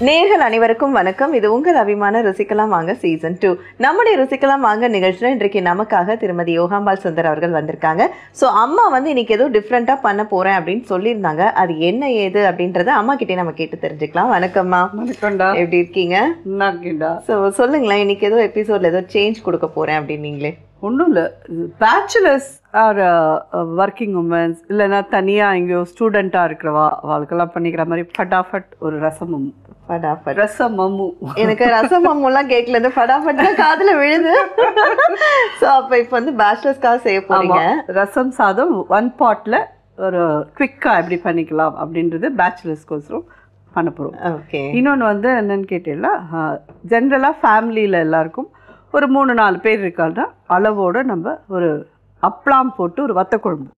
நேர்கள் அனைவருக்கும் வணக்கம் இது உங்கள் அபிமான ருசிக்கலாம் வாங்க சீசன் டூ நம்முடைய ருசிக்கலாம் வாங்க நிகழ்ச்சியில் இன்றைக்கு நமக்காக திருமதி யோகாம்பால் சுந்தர் அவர்கள் வந்திருக்காங்க ஸோ அம்மா வந்து இன்னைக்கு ஏதோ டிஃப்ரெண்ட்டாக பண்ண போறேன் அப்படின்னு சொல்லியிருந்தாங்க அது என்ன ஏது அப்படின்றத அம்மா கிட்டே நம்ம கேட்டு தெரிஞ்சுக்கலாம் வணக்கம்மா வணக்கம்டா எப்படி இருக்கீங்க நல்லா இருக்கேன்டா ஸோ சொல்லுங்களேன் இன்னைக்கு ஏதோ எபிசோட்ல ஏதோ சேஞ்ச் கொடுக்க போறேன் அப்படின்னீங்களே ஒன்றும் இல்லை பேச்சுலர்ஸ் ஆர் ஒர்க்கிங் உமன்ஸ் இல்லைன்னா தனியாக எங்கேயோ ஸ்டூடெண்ட்டாக இருக்கிறவா அவளுக்கெல்லாம் பண்ணிக்கிற மாதிரி ஃபட்டாஃபட் ஒரு ரசமும் ஃபடாஃபட் ரசமம்மு எனக்கு ரசம் அம்மெல்லாம் கேட்கல இந்த ஃபடாஃபட் தான் காதுல விழுது ஸோ அப்போ இப்போ வந்து பேச்சுலர்ஸ்க்காக செய்ய போறீங்க ரசம் சாதம் ஒன் பாட்டில் ஒரு குவிக்காக எப்படி பண்ணிக்கலாம் அப்படின்றது பேச்சுலர்ஸ்க்கோசரம் பண்ண போகிறோம் ஓகே இன்னொன்று வந்து என்னன்னு கேட்டீங்கன்னா ஜென்ரலாக ஃபேமிலியில் எல்லாருக்கும் ஒரு மூணு நாலு பேர் இருக்காங்கன்னா அளவோட நம்ம ஒரு அப்பளம் போட்டு ஒரு வத்த குழம்பு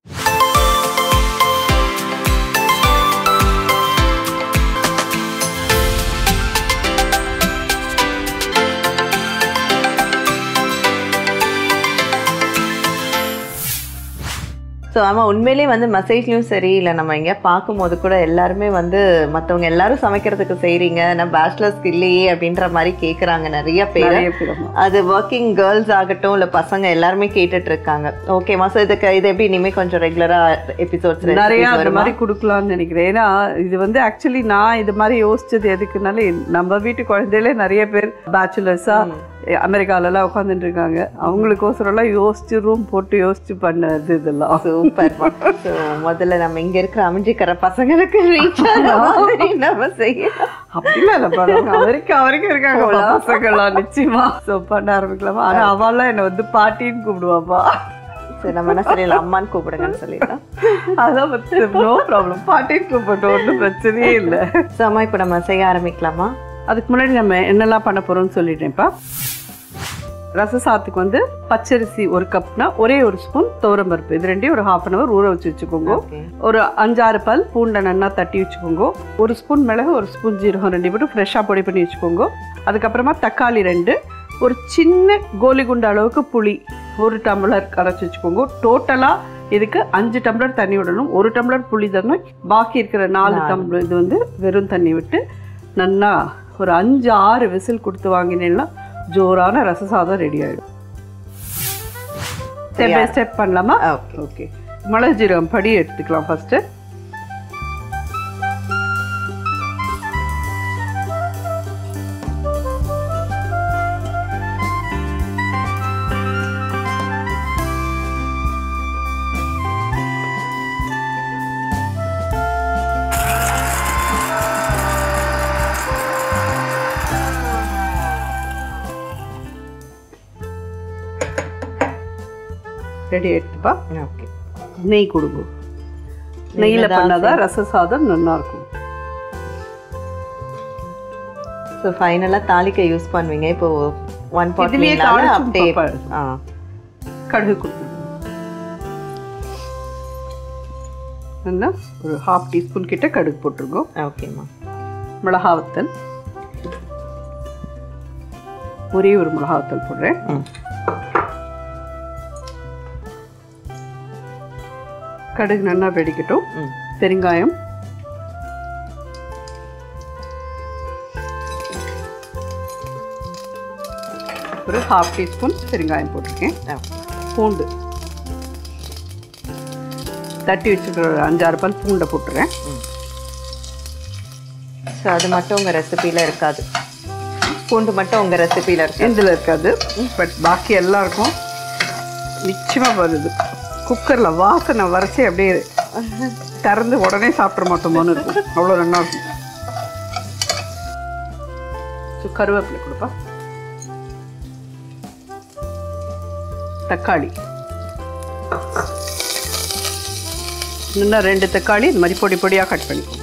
ஸோ ஆமாம் உண்மையிலேயே வந்து மெசேஜ்லையும் சரி இல்லை நம்ம எங்கேயா பார்க்கும்போது கூட எல்லாருமே வந்து மற்றவங்க எல்லாரும் சமைக்கிறதுக்கு செய்கிறீங்க நான் பேச்சுலர்ஸ்க்கு இல்லையே அப்படின்ற மாதிரி கேட்குறாங்க நிறைய பேர் நிறைய பேர் ஆமா. அது ஒர்க்கிங் கேர்ள்ஸ் ஆகட்டும் இல்லை பசங்க எல்லாருமே கேட்டுட்டு இருக்காங்க ஓகேம்மா ஸோ இதுக்கு இது எப்படி இனிமேல் கொஞ்சம் ரெகுலராக எபிசோட்ஸ் நிறைய அந்த மாதிரி கொடுக்கலாம்னு நினைக்கிறேன் ஏன்னா இது வந்து ஆக்சுவலி நான் இது மாதிரி யோசிச்சது எதுக்குனால நம்ம வீட்டு குழந்தையிலே நிறைய பேர் பேச்சுலர்ஸா அமெரிக்காலலாம் உட்காந்துட்டு இருக்காங்க அவங்களுக்கோசரம்லாம் யோசிச்சு ரூம் போட்டு யோசிச்சு பண்ணது இதெல்லாம் சூப்பர் ஸோ முதல்ல நம்ம இங்க இருக்கிற அமைஞ்சிக்கிற பசங்களுக்கு ரீச் ஆன மாதிரி நம்ம செய்யலாம் அப்படிலாம் இல்லை படம் அமெரிக்கா வரைக்கும் இருக்காங்க பசங்கள்லாம் நிச்சயமா ஸோ பண்ண ஆரம்பிக்கலாமா ஆனா அவெல்லாம் என்னை வந்து பாட்டின்னு கூப்பிடுவாப்பா சரி நம்ம என்ன சொல்லலாம் அம்மான்னு கூப்பிடுங்கன்னு சொல்லிடலாம் அதான் வந்து நோ ப்ராப்ளம் பாட்டின்னு கூப்பிட்டோம் ஒன்றும் பிரச்சனையே இல்லை ஸோ அம்மா இப்போ நம்ம செய்ய ஆரம்பிக்கலாமா அதுக்கு முன்னாடி நம்ம என்னெல்லாம் பண்ண போறோம்னு சொல்லிட்டேன்ப்பா ரச சாதத்துக்கு வந்து பச்சரிசி ஒரு கப்னா ஒரே ஒரு ஸ்பூன் துவரம்பருப்பு இது ரெண்டையும் ஒரு ஹாஃப் அன் அவர் ஊற வச்சு வச்சுக்கோங்க ஓகே ஒரு அஞ்சாறு பல் பூண்டை நன்னா தட்டி வச்சுக்கோங்க ஒரு ஸ்பூன் மிளகு ஒரு ஸ்பூன் ஜீரகம் ரெண்டு மட்டும் ஃப்ரெஷ்ஷாக பொடி பண்ணி வச்சுக்கோங்க அதுக்கப்புறமா தக்காளி ரெண்டு ஒரு சின்ன கோலி குண்டு அளவுக்கு புளி ஒரு டம்ளர் கரைச்சி வச்சுக்கோங்க டோட்டலாக இதுக்கு அஞ்சு டம்ளர் தண்ணி விடணும் ஒரு டம்ளர் புளி தரணும் பாக்கி இருக்கிற நாலு டம்ளர் இது வந்து வெறும் தண்ணி விட்டு நல்லா ஒரு அஞ்சு ஆறு விசில் கொடுத்து வாங்கினேன்னா ஜோரான ரச சாதம் ரெடி ஆகிடும் ஸ்டெப் பை ஸ்டெப் பண்ணலாமா ஓகே ஓகே மிளகு ஜீரகம் படி எடுத்துக்கலாம் ஃபர்ஸ்ட்டு ரெடி எடுத்துப்பா ஓகே நெய் கொடுங்க நெய்யில் பண்ணாதான் ரச சாதம் நல்லா இருக்கும் ஸோ ஃபைனலாக தாளிக்க யூஸ் பண்ணுவீங்க இப்போ ஒன் இதுலயே பாட்டில் தாளிச்சும் அப்படியே பாப்பாரு. ஆ கடுகு கொடுங்க நல்லா ஒரு ஹாஃப் டீஸ்பூன் கிட்ட கடுகு போட்டிருக்கோம் ஓகேம்மா மிளகா வத்தல் ஒரே ஒரு மிளகா வத்தல் போடுறேன் ம் கடுகு நல்லா வெடிக்கட்டும் ம் பெருங்காயம் ஒரு ஹாஃப் டீஸ்பூன் பெருங்காயம் போட்டிருக்கேன் ஓகே பூண்டு தட்டி வச்சுக்கிற ஒரு அஞ்சாறு பல் பூண்டை போட்டுறேன் ஸோ அது மட்டும் உங்கள் ரெசிபியில் இருக்காது பூண்டு மட்டும் உங்கள் ரெசிபியில் இருக்கு இதில் இருக்காது பட் பாக்கி எல்லாம் இருக்கும் நிச்சயமாக வருது குக்கரில் வாசனை வரைச்சி அப்படியே திறந்து உடனே சாப்பிட மாட்டோமோன்னு இருக்கும் அவ்வளோ நல்லா இருக்கும் ஸோ கருவேப்பிலை கொடுப்பா தக்காளி இன்னும் ரெண்டு தக்காளி இந்த மாதிரி பொடி பொடியாக கட் பண்ணிக்கோங்க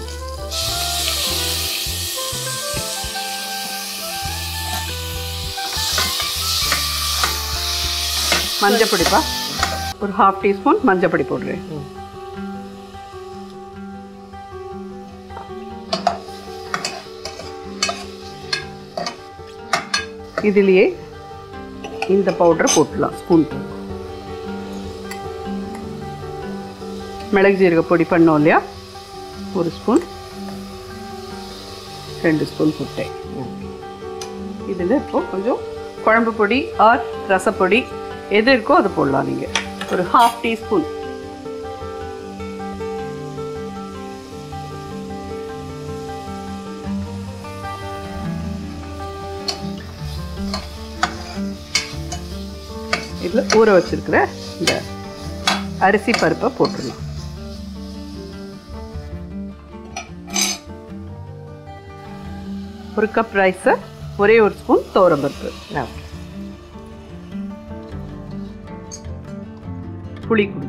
மஞ்சள் பொடிப்பா ஒரு ஹாஃப் டீஸ்பூன் மஞ்சள் பொடி போடுறேன் ம். இதுலேயே இந்த பவுடரை போட்டுடலாம் ஸ்பூன் மிளகு ஜீரக பொடி பண்ணோம் இல்லையா ஒரு ஸ்பூன் ரெண்டு ஸ்பூன் போட்டேன் இதில் இப்போ கொஞ்சம் குழம்பு பொடி ஆர் ரசப்பொடி எது இருக்கோ அது போடலாம் நீங்கள் ஒரு ஹாஃப் டீஸ்பூன் இதில் ஊற வச்சிருக்கிற இந்த அரிசி பருப்பை போட்டுடலாம் ஒரு கப் ரைஸை ஒரே ஒரு ஸ்பூன் பருப்பு ஓகே புளி கொடுங்க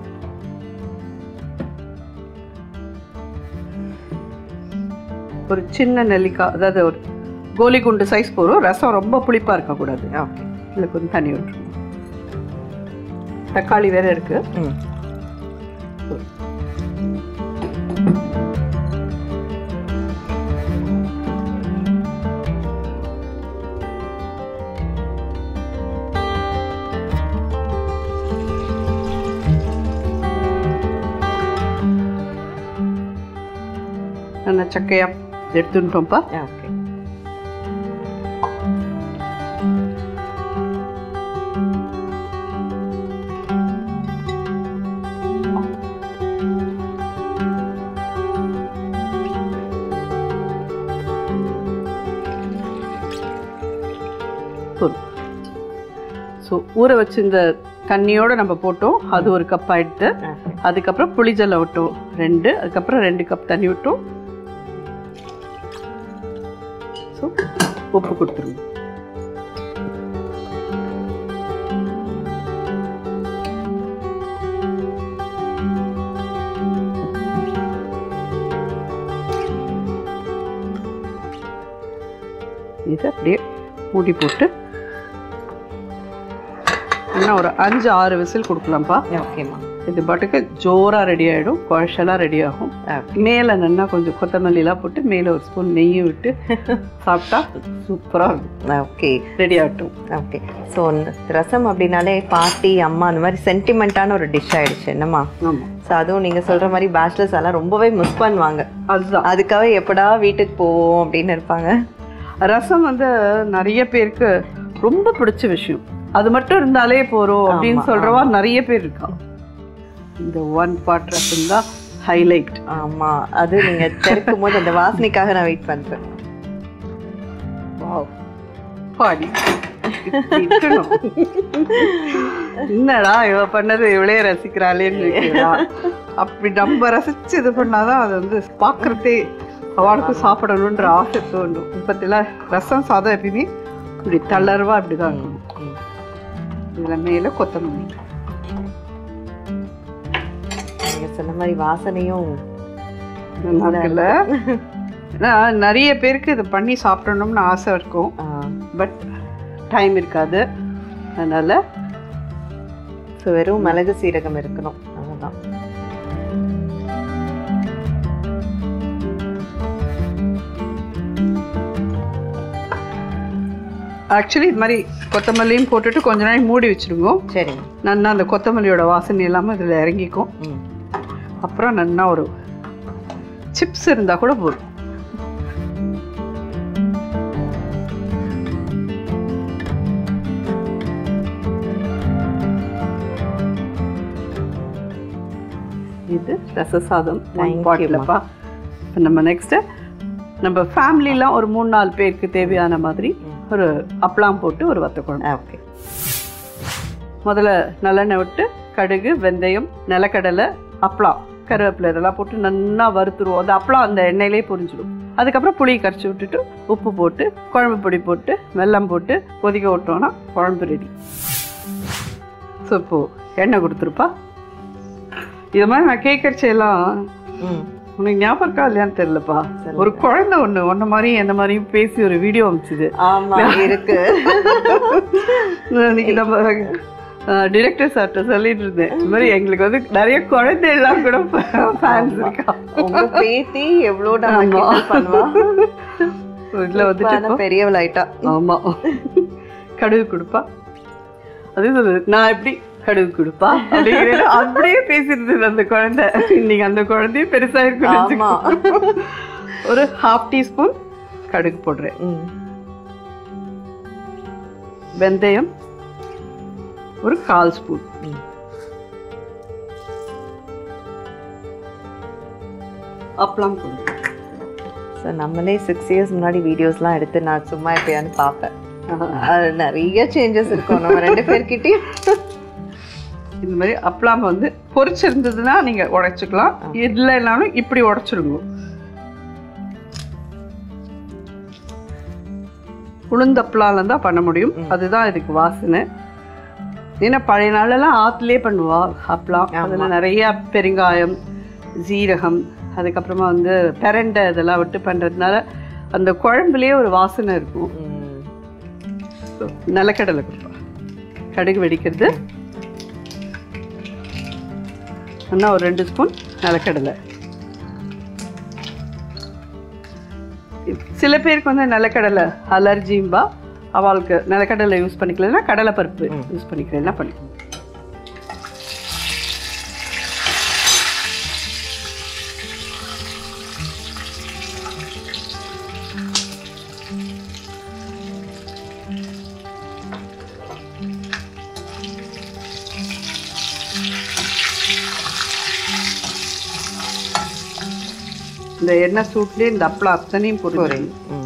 ஒரு சின்ன நெல்லிக்காய் அதாவது ஒரு கோலி குண்டு சைஸ் போகிறோம் ரசம் ரொம்ப புளிப்பாக இருக்கக்கூடாது ஓகே இதில் கொஞ்சம் தண்ணி விட்டுருணும் தக்காளி வேற இருக்கு ம் நல்லா சக்கையாக எடுத்துட்டோம்ப்பா ஓகே போதும் ஸோ ஊற வச்சு இந்த தண்ணியோட நம்ம போட்டோம் அது ஒரு கப் ஆயிடுத்து ஓகே அதுக்கப்புறம் புளிஜல்ல விட்டோம் ரெண்டு அதுக்கப்புறம் ரெண்டு கப் தண்ணி விட்டோம் ஸோ உப்பு கொடுத்துருங்க இதை அப்படியே மூடி போட்டு இன்னும் ஒரு அஞ்சு ஆறு விசில் கொடுக்கலாம்ப்பா ஓகேம்மா இது பாட்டுக்கு ஜோராக ரெடி ஆகிடும் குழச்செல்லாம் ரெடி ஆகும் ஓகே மேலே நல்லா கொஞ்சம் கொத்தமல்லிலாம் போட்டு மேலே ஒரு ஸ்பூன் நெய்யும் விட்டு சாப்பிட்டா சூப்பராக இருக்கும் ஓகே ரெடி ஆகட்டும் ஓகே ஸோ ரசம் அப்படின்னாலே பாட்டி அம்மா அந்த மாதிரி சென்டிமெண்ட்டான ஒரு டிஷ் ஆயிடுச்சு என்னம்மா ஆமாம் ஸோ அதுவும் நீங்கள் சொல்கிற மாதிரி பேச்சுலர்ஸ் எல்லாம் ரொம்பவே மிஸ் பண்ணுவாங்க அதுதான் அதுக்காக எப்படா வீட்டுக்கு போவோம் அப்படின்னு இருப்பாங்க ரசம் வந்து நிறைய பேருக்கு ரொம்ப பிடிச்ச விஷயம் அது மட்டும் இருந்தாலே போறோம் அப்படின்னு ஆமா, சொல்றவா நிறைய பேர் இருக்கா இந்த ஒன் பார்ட் ரசம் தான் ஹைலைட் ஆமாம் அது நீங்கள் திறக்கும் போது அந்த வாசனைக்காக நான் வெயிட் பண்ணுறேன் வாவ் பாடி இப்படி இருக்கணும். என்னடா இவ பண்ணது இவளே ரசிக்கிறாளேன்னு இருக்கா அப்படி நம்ம ரசிச்சு இது பண்ணாதான் அது வந்து பார்க்கறதே அவளுக்கும் சாப்பிடணுன்ற ஆசை தோணும் இப்பத்தில ரசம் சாதம் எப்பயுமே இப்படி தளர்வா இப்படிதான் இருக்கணும் இதுல மேல கொத்தமல்லி நீங்கள் சொன்ன மாதிரி வாசனையும் நல்லா இருக்குல்ல ஏன்னா நிறைய பேருக்கு இது பண்ணி சாப்பிடணும்னு ஆசை இருக்கும் பட் டைம் இருக்காது அதனால ஸோ வெறும் மிளகு சீரகம் இருக்கணும் அதுதான் ஆக்சுவலி இது மாதிரி கொத்தமல்லியும் போட்டுட்டு கொஞ்ச நாள் மூடி வச்சிருங்க சரிங்க நன்னா அந்த கொத்தமல்லியோட வாசனை எல்லாமே இதில் இறங்கிக்கும் ம் அப்புறம் நன்னா ஒரு சிப்ஸ் இருந்தால் கூட போதும் இது ரச சாதம் Thank you, பாட்டிலப்பா இப்போ நம்ம நெக்ஸ்ட்டு நம்ம ஃபேமிலிலாம் ஒரு மூணு நாலு பேருக்கு தேவையான மாதிரி ஒரு அப்பளம் போட்டு ஒரு வத்த குழம்பு ஓகே முதல்ல நல்லெண்ணெய் விட்டு கடுகு வெந்தயம் நிலக்கடலை அப்பளம் கருவேப்பிலை இதெல்லாம் போட்டு நல்லா வறுத்துருவோம் அந்த அப்பளம் அந்த எண்ணெயிலே பொரிஞ்சிடும் அதுக்கப்புறம் புளியை கரைச்சி விட்டுட்டு உப்பு போட்டு குழம்பு பொடி போட்டு வெல்லம் போட்டு கொதிக்க விட்டோம்னா குழம்பு ரெடி ஸோ இப்போ எண்ணெய் கொடுத்துருப்பா இது மாதிரி நான் கேக்கரிச்சி எல்லாம் ம் உனக்கு ஞாபகம் இருக்கா இல்லையான்னு தெரியலப்பா ஒரு குழந்தை ஒன்று ஒன்ன மாதிரியும் என்ன மாதிரியும் பேசி ஒரு வீடியோ அமிச்சுது ஆமா இருக்கு இன்னைக்கு நம்ம டிரெக்டர் சார்கிட்ட சொல்லிட்டு இருந்தேன் இந்த மாதிரி எங்களுக்கு வந்து நிறைய குழந்தை எல்லாம் கூட ஃபேன்ஸ் இருக்கா உங்க பேத்தி எவ்வளோ நம்ம ஆமா. கிண்டல் பண்ணுவா இதுல வந்துட்டு ஆனா பெரியவள் ஆயிட்டா ஆமா கடுகு கொடுப்பா அது சொல்லுது நான் எப்படி கடுகு கொடுப்பா அப்படிங்கிறது அப்படியே பேசிருந்தது அந்த குழந்தை இன்னைக்கு அந்த குழந்தையும் பெருசா ஆமா. இருக்கு ஒரு ஹாஃப் டீஸ்பூன் கடுகு போடுறேன் ம் வெந்தயம் ஒரு கால் ஸ்பூன் ம். அப்பளம் போடுறேன் ஸோ நம்மளே சிக்ஸ் இயர்ஸ் முன்னாடி வீடியோஸ்லாம் எடுத்து நான் சும்மா எப்பயான்னு பார்ப்பேன் அது நிறைய சேஞ்சஸ் இருக்கும் நம்ம ரெண்டு பேர்கிட்டயும் இந்த மாதிரி அப்பளம் வந்து பொரிச்சிருந்ததுன்னா நீங்க உடைச்சுக்கலாம் இல்லைனாலும் இப்படி உடைச்சிருங்க உளுந்தப்பளால தான் பண்ண முடியும் அதுதான் இதுக்கு வாசனை ஏன்னா பழைய நாளெல்லாம் ஆத்துலேயே பண்ணுவா அப்பளம் அதில் நிறைய பெருங்காயம் ஜீரகம் அதுக்கப்புறமா வந்து பெரண்டை இதெல்லாம் விட்டு பண்ணுறதுனால அந்த குழம்புலேயே ஒரு வாசனை இருக்கும் ம். நிலக்கடலை கொடுப்பா கடுகு வெடிக்கிறது அண்ணா ஒரு ரெண்டு ஸ்பூன் நிலக்கடலை சில பேருக்கு வந்து நிலக்கடலை அலர்ஜிம்பா அவளுக்கு நிலக்கடலை யூஸ் பண்ணிக்கலன்னா கடலை பருப்பு யூஸ் பண்ணிக்கிறேன்னா பண்ணிக்கணும் இந்த எண்ணெய் சூட்லேயே இந்த அப்பளம் அத்தனையும் பொரியும் ம்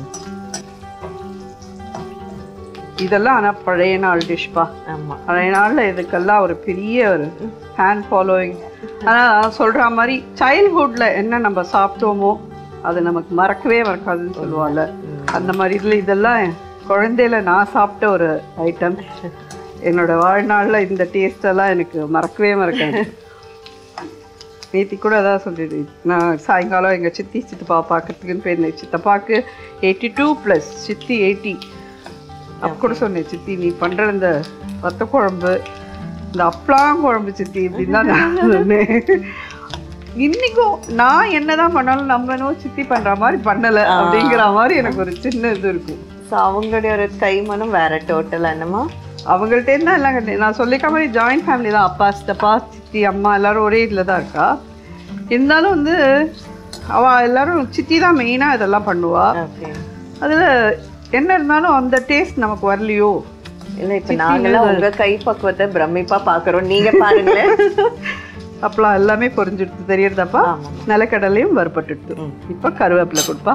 இதெல்லாம் ஆனால் பழைய நாள் டிஷ்பா ஆமா பழைய நாளில் இதுக்கெல்லாம் ஒரு பெரிய ஒரு ஃபேன் ஃபாலோயிங் ஆனால் சொல்கிற மாதிரி சைல்ட்ஹுட்டில் என்ன நம்ம சாப்பிட்டோமோ அது நமக்கு மறக்கவே மறக்காதுன்னு சொல்லுவாள்ல அந்த மாதிரி இதில் இதெல்லாம் குழந்தையில நான் சாப்பிட்ட ஒரு ஐட்டம் என்னோட வாழ்நாளில் இந்த டேஸ்டெல்லாம் எனக்கு மறக்கவே மறக்காது நேத்தி கூட அதான் சொல்லிடு நான் சாயங்காலம் எங்கள் சித்தி சித்தப்பா பார்க்கறதுக்குன்னு போயிருந்தேன் சித்தப்பாக்கு எயிட்டி டூ ப்ளஸ் சித்தி எயிட்டி அப்போ கூட சொன்னேன் சித்தி நீ பண்ணுற இந்த வத்த குழம்பு இந்த அப்பளம் குழம்பு சித்தி இப்படின்னு தான் நான் சொன்னேன் இன்னைக்கும் நான் என்னதான் பண்ணாலும் நம்ம என்னவோ சித்தி பண்ற மாதிரி பண்ணல அப்படிங்கிற மாதிரி எனக்கு ஒரு சின்ன இது இருக்கும் ஸோ அவங்களுடைய ஒரு கைமனம் வேற டோட்டல் என்னமா அவங்கள்ட்ட இருந்தா எல்லாம் கிடையாது. நான் சொல்லிக்க மாதிரி ஜாயிண்ட் ஃபேமிலி தான் அப்பா சித்தப்பா சித்தி அம்மா எல்லாரும் ஒரே இதில் தான் இருக்கா இருந்தாலும் வந்து அவ எல்லாரும் சித்தி தான் மெயினாக இதெல்லாம் பண்ணுவா ஓகே அதில் என்ன இருந்தாலும் அந்த டேஸ்ட் நமக்கு வரலையோ இல்ல இப்ப நாங்களாம் உங்க கை பக்குவத்தை பிரமிப்பா பாக்குறோம் நீங்க பாருங்களேன் அப்பலாம் எல்லாமே பொரிஞ்சிடுது தெரியறதப்பா ஆமா. நிலக்கடலையும் வறுபட்டுடுது இப்போ கருவேப்பிலை கொடுப்பா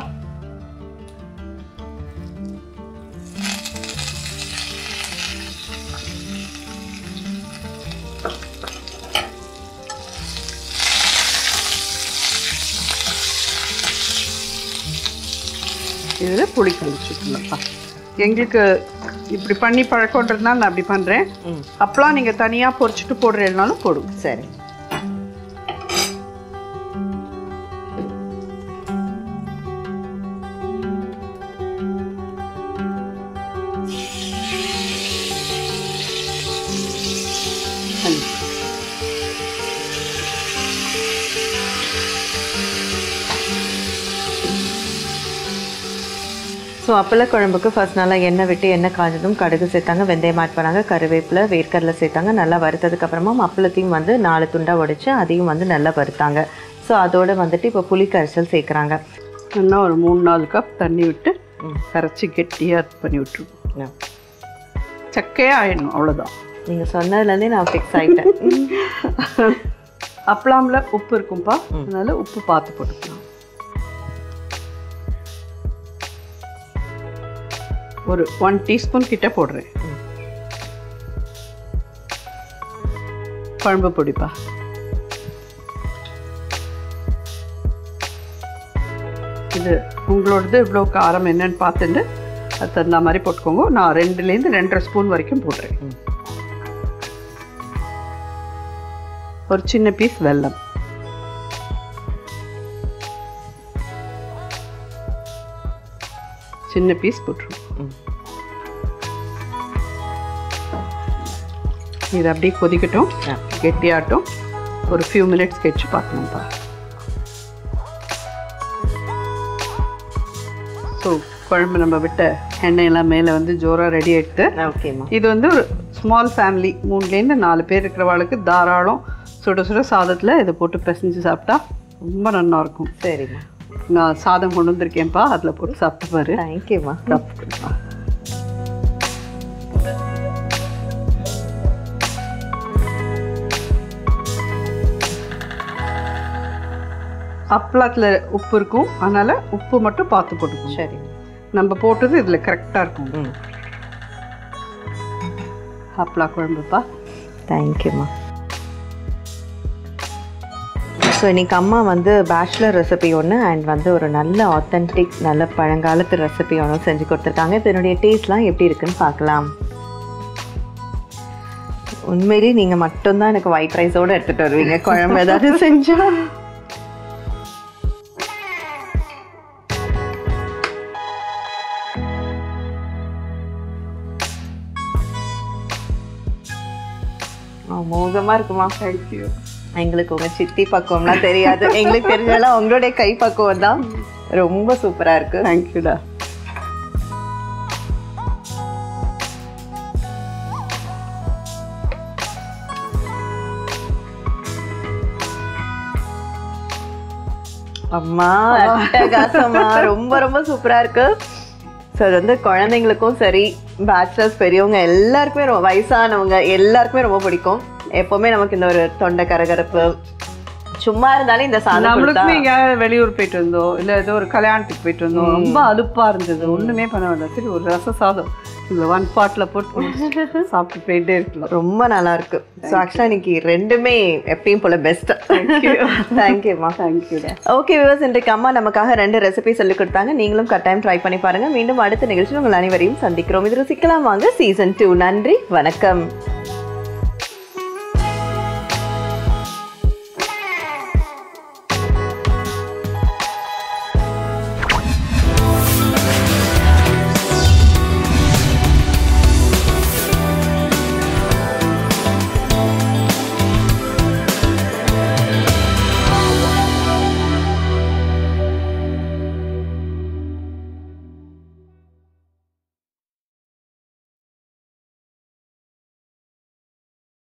இதில் புளி கழிச்சுக்கணும்ப்பா எங்களுக்கு இப்படி பண்ணி பழக்கன்றதுனால நான் அப்படி பண்ணுறேன் ம். அப்பலாம் நீங்கள் தனியாக பொரிச்சிட்டு போடுறேன்னாலும் போடுங்க சரி சரி. ஸோ அப்பள குழம்புக்கு ஃபர்ஸ்ட் நல்லா எண்ணெய் விட்டு எண்ணெய் காஞ்சதும் கடுகு சேர்த்தாங்க வெந்தயம் ஆட் பண்ணாங்க கருவேப்பிலை வேர்க்கடலை சேர்த்தாங்க நல்லா வறுத்ததுக்கு அப்புறமா அப்பளத்தையும் வந்து நாலு துண்டா உடைச்சு அதையும் வந்து நல்லா வறுத்தாங்க ஸோ அதோட வந்துட்டு இப்போ புளி கரைசல் சேர்க்குறாங்க இன்னும் ஒரு மூணு நாலு கப் தண்ணி விட்டு கரைச்சி கெட்டியாக பண்ணி விட்டுருவோம் சக்கையாக ஆயிடணும் அவ்வளோதான் நீங்கள் சொன்னதுலேருந்தே நான் ஃபிக்ஸ் ஆகிட்டேன் அப்பளாம்ல உப்பு இருக்கும்பா அதனால உப்பு பார்த்து போட்டுக்கலாம் ஒரு ஒன் டீஸ்பூன் கிட்ட போடுறேன் குழம்பு பொடிப்பா இது உங்களோடது இவ்வளோ காரம் என்னன்னு பார்த்துட்டு அது தகுந்த மாதிரி போட்டுக்கோங்க நான் ரெண்டுலேருந்து ரெண்டரை ஸ்பூன் வரைக்கும் போடுறேன் ஒரு சின்ன பீஸ் வெல்லம் சின்ன பீஸ் போட்டுருவோம் இது அப்படியே கொதிக்கட்டும் கெட்டியாட்டும் ஒரு ஃபியூ மினிட்ஸ் கழிச்சு பார்க்கணும்ப்பா ஸோ குழம்பு நம்ம விட்ட எண்ணெயெல்லாம் மேலே வந்து ஜோராக ரெடி ஆகிட்டு ஓகேம்மா இது வந்து ஒரு ஸ்மால் ஃபேமிலி மூணுலேருந்து நாலு பேர் இருக்கிறவளுக்கு தாராளம் சுட சுட சாதத்தில் இதை போட்டு பிசைஞ்சு சாப்பிட்டா ரொம்ப நல்லா இருக்கும் சரிம்மா நான் சாதம் கொண்டு வந்திருக்கேன்ப்பா அதில் போட்டு சாப்பிட்டு பாரு தேங்க்யூம்மா ரப் கொடுப்பா. அப்பளத்தில் உப்பு இருக்கும் அதனால உப்பு மட்டும் பார்த்து போட்டுக்கணும் சரி நம்ம போட்டது இதில் கரெக்டாக இருக்கும் ம் அப்பளா குழம்புப்பா தேங்க்யூம்மா ஸோ இன்னைக்கு அம்மா வந்து பேச்சுலர் ரெசிபி ஒன்று அண்ட் வந்து ஒரு நல்ல ஆத்தென்டிக் நல்ல பழங்காலத்து ரெசிபி ஒன்று செஞ்சு கொடுத்துருக்காங்க இப்போ என்னுடைய டேஸ்ட்லாம் எப்படி இருக்குன்னு பார்க்கலாம் உண்மையிலேயே நீங்கள் மட்டும்தான் எனக்கு ஒயிட் ரைஸோடு எடுத்துகிட்டு வருவீங்க குழம்பு ஏதாவது செஞ்சா மோகமாக இருக்குமா தேங்க்யூ எங்களுக்கு உங்க சித்தி பக்குவம்லாம் தெரியாது எங்களுக்கு தெரிஞ்சாலும் உங்களுடைய கை பக்குவம் தான் ரொம்ப சூப்பரா இருக்கு தேங்க்யூடா அம்மா அட்டகாசமா ரொம்ப ரொம்ப சூப்பரா இருக்கு ஸோ அது வந்து குழந்தைங்களுக்கும் சரி பேச்சுலர்ஸ் பெரியவங்க எல்லாருக்குமே ரொம்ப வயசானவங்க எல்லாருக்குமே ரொம்ப பிடிக்கும் எப்பவுமே நமக்கு இந்த ஒரு தொண்டை கரகரப்பு சும்மா இருந்தாலும் இந்த சாதம் கொடுத்தா நம்மளுக்குமே எங்கேயாவது வெளியூர் போயிட்டு வந்தோம் இல்லை ஏதோ ஒரு கல்யாணத்துக்கு போயிட்டு வந்தோம் ரொம்ப அலுப்பா இருந்தது ஒண்ணுமே பண்ண வேண்டாம் சரி ஒரு ரச சாதம் இந்த ஒன் பாட்டில் போட்டு சாப்பிட்டு போயிட்டே இருக்கலாம் ரொம்ப நல்லா இருக்கு ஸோ ஆக்சுவலாக இன்னைக்கு ரெண்டுமே எப்பயும் போல பெஸ்ட் தேங்க்யூ தேங்க்யூம்மா தேங்க்யூடா ஓகே விவஸ் இன்றைக்கு அம்மா நமக்காக ரெண்டு ரெசிபி சொல்லி கொடுத்தாங்க நீங்களும் கட்டாயம் ட்ரை பண்ணி பாருங்க மீண்டும் அடுத்த நிகழ்ச்சியில் உங்கள் அனைவரையும் சந்திக்கிறோம் இது ருசிக்கலாம் வாங்க சீசன் டூ நன்றி வணக்கம்